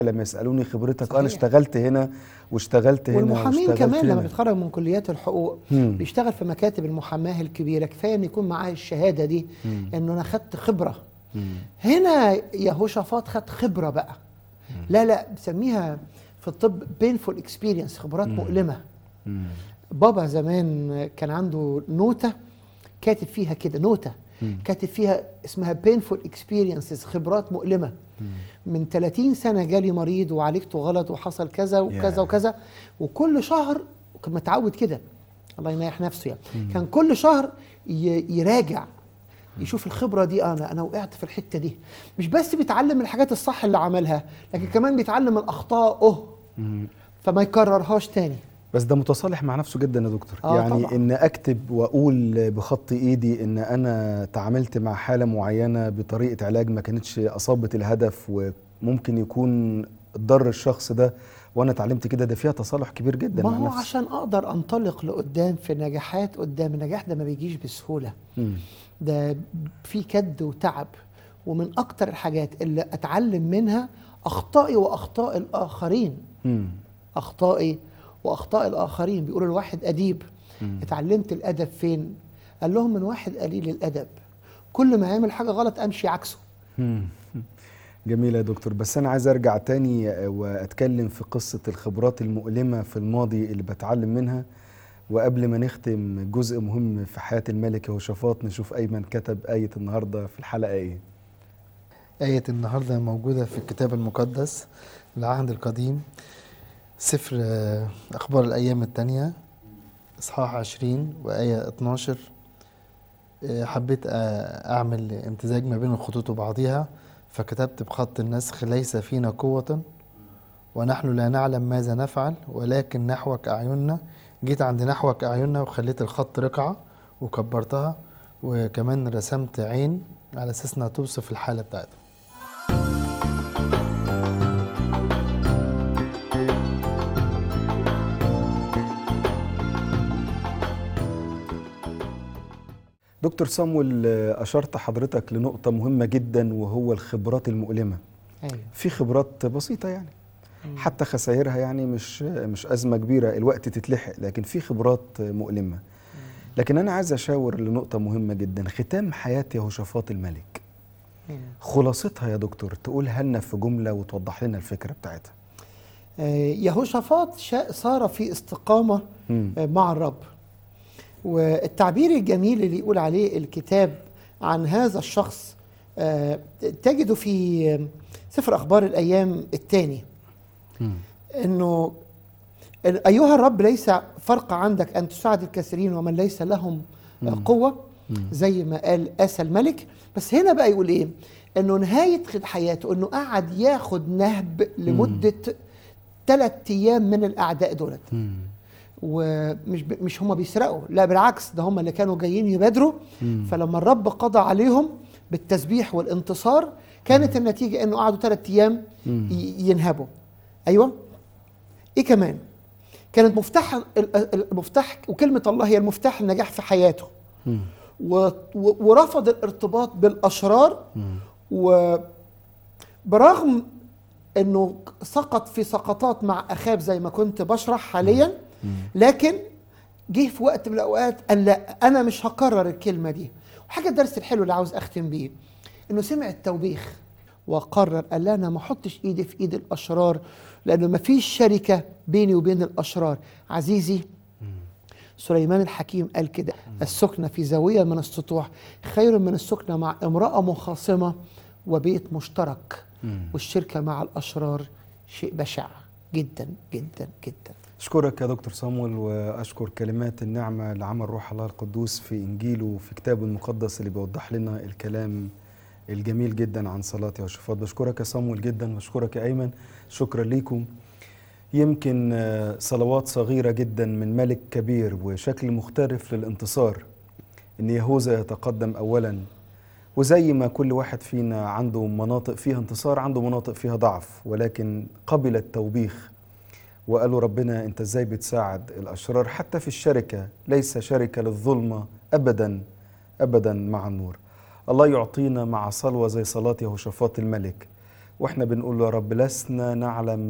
لما يسالوني خبرتك صحيح. انا اشتغلت هنا واشتغلت هنا والمحامين واشتغلت كمان لما هنا. بيتخرج من كليات الحقوق مم. بيشتغل في مكاتب المحاماه الكبيره كفايه ان يكون معاه الشهاده دي انه انا خدت خبره مم. هنا يهوشافاط خد خبره بقى لا لا بسميها في الطب بينفول اكسبيرينس خبرات مؤلمه مم. بابا زمان كان عنده نوتة كاتب فيها كده نوتة كاتب فيها اسمها painful experiences خبرات مؤلمة من 30 سنة جالي مريض وعالجته غلط وحصل كذا وكذا ياه. وكذا وكل شهر كان متعود كده الله ينيح نفسه يعني كان كل شهر ي- يراجع يشوف الخبرة دي أنا أنا وقعت في الحتة دي مش بس بيتعلم الحاجات الصح اللي عملها لكن كمان بيتعلم الأخطاء أه مم. فما يكررهاش تاني بس ده متصالح مع نفسه جدا يا دكتور آه يعني طبعاً. ان اكتب واقول بخط ايدي ان انا تعاملت مع حاله معينه بطريقه علاج ما كانتش اصابت الهدف وممكن يكون ضر الشخص ده وانا اتعلمت كده ده فيها تصالح كبير جدا ما مع هو نفسي عشان اقدر انطلق لقدام في نجاحات قدام النجاح ده ما بيجيش بسهوله مم. ده في كد وتعب ومن اكتر الحاجات اللي اتعلم منها اخطائي واخطاء الاخرين مم. اخطائي واخطاء الاخرين بيقولوا الواحد اديب اتعلمت الادب فين قال لهم من واحد قليل الادب كل ما يعمل حاجه غلط امشي عكسه مم. جميل يا دكتور بس انا عايز ارجع تاني واتكلم في قصه الخبرات المؤلمه في الماضي اللي بتعلم منها وقبل ما نختم جزء مهم في حياه الملك يهوشافاط نشوف ايمن كتب ايه النهارده في الحلقه ايه آية النهاردة موجودة في الكتاب المقدس العهد القديم سفر آه، أخبار الأيام التانية إصحاح عشرين وآية 12 آه، حبيت آه، أعمل امتزاج ما بين الخطوط وبعضها فكتبت بخط النسخ ليس فينا قوة ونحن لا نعلم ماذا نفعل ولكن نحوك أعيننا جيت عند نحوك أعيننا وخليت الخط رقعة وكبرتها وكمان رسمت عين على أساس إنها توصف الحالة بتاعتها دكتور صامويل آه، اشرت حضرتك لنقطه مهمه جدا وهو الخبرات المؤلمه ايوه في خبرات بسيطه يعني حتى خسائرها يعني مش مش ازمه كبيره الوقت تتلحق لكن في خبرات مؤلمه لكن انا عايز اشاور لنقطه مهمه جدا ختام حياه يهوشافاط الملك خلاصتها يا دكتور تقولها لنا في جمله وتوضح لنا الفكره بتاعتها آه، يهوشافاط شا- صار في استقامة مم. آه، مع الرب والتعبير الجميل اللي يقول عليه الكتاب عن هذا الشخص آه، تجده في آه، سفر أخبار الأيام الثاني مم. أنه أيها الرب ليس فرق عندك أن تساعد الكثيرين ومن ليس لهم آه، قوة زي ما قال آسى الملك بس هنا بقى يقول إيه أنه نهاية حياته أنه قعد ياخد نهب لمدة ثلاث أيام من الأعداء دولت مم. ومش ب... مش هم بيسرقوا لا بالعكس ده هم اللي كانوا جايين يبادروا مم. فلما الرب قضى عليهم بالتسبيح والانتصار كانت النتيجه انه قعدوا ثلاث ايام مم. ي- ينهبوا ايوه ايه كمان كانت مفتاح ال- ال- المفتاح وكلمه الله هي المفتاح النجاح في حياته مم. و... و... ورفض الارتباط بالاشرار مم. وبرغم انه سقط في سقطات مع اخاب زي ما كنت بشرح حاليا لكن جه في وقت من الاوقات قال لا انا مش هكرر الكلمه دي وحاجه الدرس الحلو اللي عاوز اختم بيه انه سمع التوبيخ وقرر قال لا انا ما احطش ايدي في ايد الاشرار لانه ما فيش شركه بيني وبين الاشرار عزيزي سليمان الحكيم قال كده السكنة في زاوية من السطوح خير من السكنة مع امرأة مخاصمة وبيت مشترك والشركة مع الأشرار شيء بشع جدا جدا جدا اشكرك يا دكتور صامويل واشكر كلمات النعمه اللي عمل روح الله القدوس في انجيله وفي كتابه المقدس اللي بيوضح لنا الكلام الجميل جدا عن صلاه يهوشافاط بشكرك يا صامويل جدا واشكرك يا ايمن شكرا ليكم يمكن آه، صلوات صغيره جدا من ملك كبير وشكل مختلف للانتصار ان يهوذا يتقدم اولا وزي ما كل واحد فينا عنده مناطق فيها انتصار عنده مناطق فيها ضعف ولكن قبل التوبيخ وقالوا ربنا انت ازاي بتساعد الاشرار حتى في الشركه ليس شركه للظلمه ابدا ابدا مع النور الله يعطينا مع صلوه زي صلاه يهوشافاط الملك واحنا بنقول له يا رب لسنا نعلم